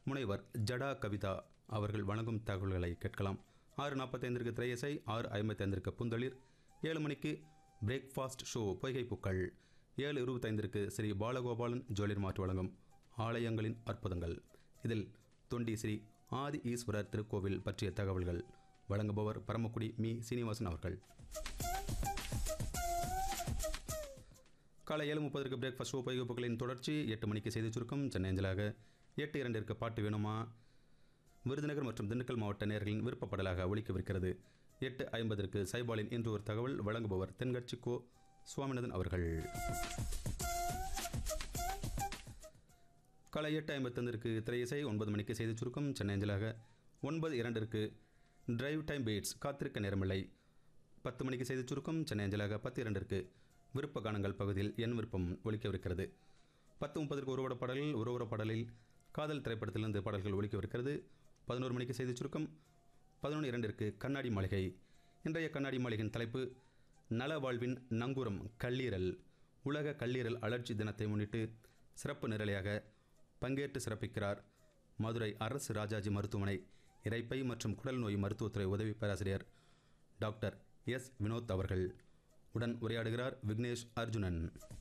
முனைவர் ஜடா கவிதா அவர்கள் வழங்கும் தகவல்களை கேட்கலாம் ஆறு நாற்பத்தைந்திற்கு திரையசை ஆறு ஐம்பத்தைந்திற்கு புந்தளிர் ஏழு மணிக்கு பிரேக்ஃபாஸ்ட் ஷோ பொய்கை பூக்கள் ஏழு இருபத்தைந்திற்கு ஸ்ரீ பாலகோபாலன் ஜுவல்லரி மாற்று வழங்கும் ஆலயங்களின் அற்புதங்கள் இதில் தொண்டி ஸ்ரீ ஆதி ஈஸ்வரர் திருக்கோவில் பற்றிய தகவல்கள் வழங்குபவர் பரமக்குடி மீ சீனிவாசன் அவர்கள் காலை ஏழு முப்பதற்கு பிரேக்ஃபாஸ்ட் ஷோ பைகுப்புகளின் தொடர்ச்சி எட்டு மணிக்கு செய்தி சுருக்கம் சென்னை அஞ்சலாக எட்டு இரண்டிற்கு பாட்டு வேணுமா விருதுநகர் மற்றும் திண்டுக்கல் மாவட்ட நேர்களின் விருப்பப்படலாக ஒழிக்கவிருக்கிறது எட்டு ஐம்பதற்கு சைபாலின் இன்று ஒரு தகவல் வழங்குபவர் தென்கட்சி கோ சுவாமிநாதன் அவர்கள் காலை எட்டு ஐம்பத்தொன்றிற்கு திரையிசை ஒன்பது மணிக்கு செய்தி சுருக்கம் சென்னை அஞ்சலாக ஒன்பது இரண்டிற்கு டிரைவ் டைம் பீட்ஸ் காத்திருக்க நேரமில்லை பத்து மணிக்கு செய்தி சுருக்கம் சென்னை அஞ்சலாக பத்து இரண்டிற்கு விருப்ப கானங்கள் பகுதியில் என் விருப்பம் ஒலிக்கவிருக்கிறது பத்து முப்பதற்கு ஒருவட பாடலில் ஒருவர பாடலில் காதல் திரைப்படத்திலிருந்து பாடல்கள் ஒலிக்கவிருக்கிறது பதினோரு மணிக்கு செய்தி சுருக்கம் பதினொன்று இரண்டிற்கு கண்ணாடி மாளிகை இன்றைய கண்ணாடி மாளிகையின் தலைப்பு நல வாழ்வின் நங்கூரம் கல்லீரல் உலக கல்லீரல் அலர்ச்சி தினத்தை முன்னிட்டு சிறப்பு நிரலையாக பங்கேற்று சிறப்பிக்கிறார் மதுரை அரசு ராஜாஜி மருத்துவமனை இரைப்பை மற்றும் குடல் நோய் மருத்துவத்துறை உதவி பேராசிரியர் டாக்டர் எஸ் வினோத் அவர்கள் உடன் உரையாடுகிறார் விக்னேஷ் அர்ஜுனன்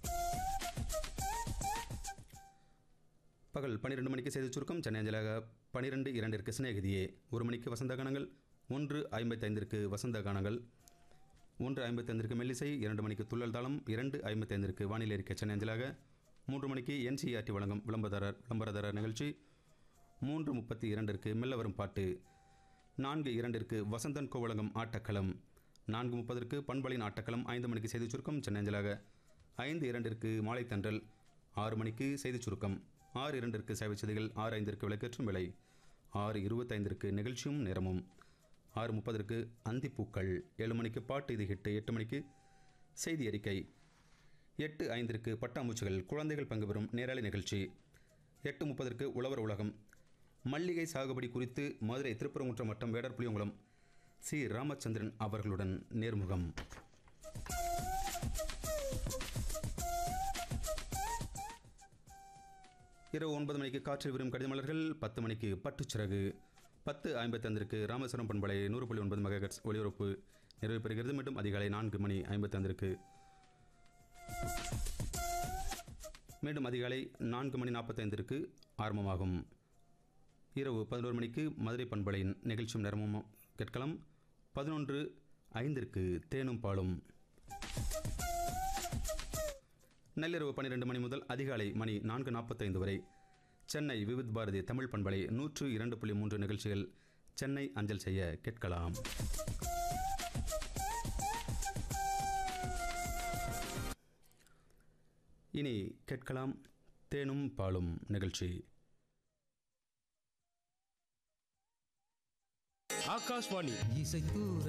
பகல் பன்னிரெண்டு மணிக்கு செய்தி சுருக்கம் சென்னை அஞ்சலாக பனிரெண்டு இரண்டிற்கு சிநேகிதியே ஒரு மணிக்கு வசந்த கானங்கள் ஒன்று ஐம்பத்தைந்திற்கு வசந்த கானங்கள் ஒன்று ஐம்பத்தைந்திற்கு மெல்லிசை இரண்டு மணிக்கு துள்ளல் தாளம் இரண்டு ஐம்பத்தைந்திற்கு வானிலை அறிக்கை சென்னை அஞ்சலாக மூன்று மணிக்கு என்சிஆர்டி வழங்கும் விளம்பரதாரர் விளம்பரதாரர் நிகழ்ச்சி மூன்று முப்பத்தி இரண்டிற்கு மெல்ல வரும் பாட்டு நான்கு இரண்டிற்கு வசந்தன் கோ வழங்கும் ஆட்டக்களம் நான்கு முப்பதற்கு பண்பலின் ஆட்டக்களம் ஐந்து மணிக்கு செய்தி சுருக்கம் சென்னை அஞ்சலாக ஐந்து இரண்டிற்கு மாலை தன்றல் ஆறு மணிக்கு செய்தி சுருக்கம் ஆறு இரண்டிற்கு சேவை செய்திகள் ஆறு ஐந்திற்கு விளக்கேற்றும் விலை ஆறு இருபத்தைந்திற்கு நிகழ்ச்சியும் நேரமும் ஆறு முப்பதற்கு அந்திப்பூக்கள் ஏழு மணிக்கு பாட்டு இது ஹிட்டு எட்டு மணிக்கு செய்தி அறிக்கை எட்டு ஐந்திற்கு பட்டாம்பூச்சிகள் குழந்தைகள் பங்கு பெறும் நேரலை நிகழ்ச்சி எட்டு முப்பதற்கு உழவர் உலகம் மல்லிகை சாகுபடி குறித்து மதுரை திருப்பரங்குன்றம் வட்டம் வேடர்புளியங்குளம் சி ராமச்சந்திரன் அவர்களுடன் நேர்முகம் இரவு ஒன்பது மணிக்கு காற்றில் விரும் கடிதமலர்கள் பத்து மணிக்கு பட்டுச்சிறகு பத்து ஐம்பத்தைந்திற்கு ராமேஸ்வரம் பண்பலை நூறு புள்ளி ஒன்பது மெகாஹெட்ஸ் ஒளிபரப்பு நிறைவு பெறுகிறது மீண்டும் அதிகாலை நான்கு மணி ஐம்பத்தைந்திற்கு மீண்டும் அதிகாலை நான்கு மணி நாற்பத்தைந்திற்கு ஆரம்பமாகும் இரவு பதினோரு மணிக்கு மதுரை பண்பலையின் நிகழ்ச்சியும் நேரமும் கேட்கலாம் பதினொன்று ஐந்திற்கு தேனும் பாலும் நள்ளிரவு பன்னிரெண்டு மணி முதல் அதிகாலை மணி நான்கு நாற்பத்தைந்து வரை சென்னை விவித் பாரதி தமிழ் பண்பலை நூற்று இரண்டு புள்ளி மூன்று நிகழ்ச்சிகள் சென்னை அஞ்சல் செய்ய கேட்கலாம் இனி கேட்கலாம் தேனும் பாலும் நிகழ்ச்சி ஆகாஷ்வாணி இசைத்தூர